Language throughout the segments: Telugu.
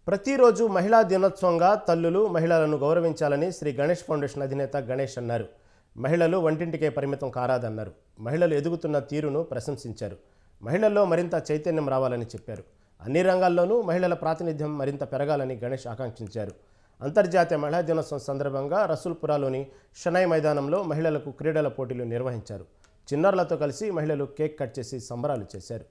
ప్రతిరోజు మహిళా దినోత్సవంగా తల్లులు మహిళలను గౌరవించాలని శ్రీ గణేష్ ఫౌండేషన్ అధినేత గణేష్ అన్నారు మహిళలు వంటింటికే పరిమితం కారాదన్నారు మహిళలు ఎదుగుతున్న తీరును ప్రశంసించారు మహిళల్లో మరింత చైతన్యం రావాలని చెప్పారు అన్ని రంగాల్లోనూ మహిళల ప్రాతినిధ్యం మరింత పెరగాలని గణేష్ ఆకాంక్షించారు అంతర్జాతీయ మహిళా దినోత్సవం సందర్భంగా రసూల్పురాలోని షనై మైదానంలో మహిళలకు క్రీడల పోటీలు నిర్వహించారు చిన్నారులతో కలిసి మహిళలు కేక్ కట్ చేసి సంబరాలు చేశారు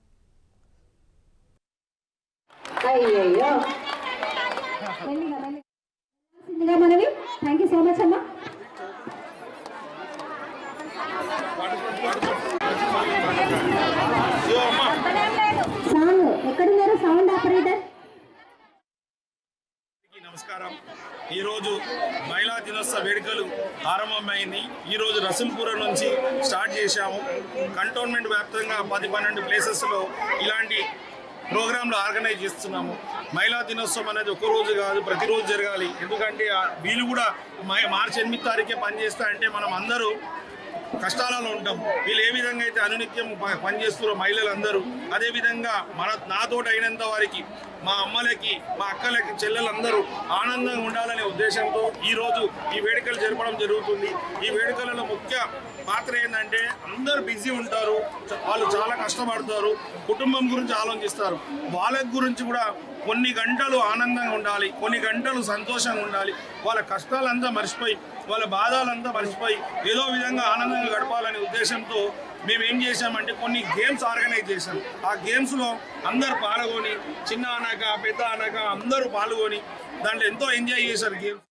అయ్యయ్యో మెల్లిగా మెల్లిగా సిందిగా మనవి థ్యాంక్ యూ సో మచ్ అమ్మా సాంగ్ ఎక్కడున్నారు సౌండ్ ఆపరేటర్ అందరికీ నమస్కారం ఈరోజు మహిళా దినోత్సవ వేడుకలు ఆరంభమైంది ఈరోజు రసూల్పురం నుంచి స్టార్ట్ చేశాము కంటోన్మెంట్ వ్యాప్తంగా పది పన్నెండు ప్లేసెస్లో ఇలాంటి ప్రోగ్రాంలు ఆర్గనైజ్ చేస్తున్నాము మహిళా దినోత్సవం అనేది ఒక రోజు కాదు ప్రతిరోజు జరగాలి ఎందుకంటే ఆ వీళ్ళు కూడా మై- మార్చి ఎనిమిది తారీఖే పనిచేస్తా అంటే మనం అందరూ కష్టాలలో ఉంటాం వీళ్ళు ఏ విధంగా అయితే అనునిత్యం ప- పనిచేస్తున్నారో మహిళలందరూ అదే విధంగా మన నాతోటి అయినంత వారికి మా అమ్మలకి మా అక్కలకి చెల్లెలందరూ ఆనందంగా ఉండాలనే ఉద్దేశంతో ఈ రోజు ఈ వేడుకలు జరపడం జరుగుతుంది ఈ వేడుకలలో ముఖ్య పాత్ర ఏంటంటే అందరూ బిజీ ఉంటారు చ- వాళ్ళు చాలా కష్టపడతారు కుటుంబం గురించి ఆలోచిస్తారు వాళ్ళ గురించి కూడా కొన్ని గంటలు ఆనందంగా ఉండాలి కొన్ని గంటలు సంతోషంగా ఉండాలి వాళ్ళ కష్టాలంతా మర్చిపోయి వాళ్ళ బాధలంతా మర్చిపోయి ఏదో విధంగా ఆనందంగా గడపాలనే ఉద్దేశంతో మేము ఏం చేశామంటే కొన్ని గేమ్స్ ఆర్గనైజ్ చేశాం ఆ గేమ్స్లో అందరు పాల్గొని చిన్న అనక పెద్ద అనక అందరూ పాల్గొని దాంట్లో ఎంతో ఎంజాయ్ చేశారు గేమ్స్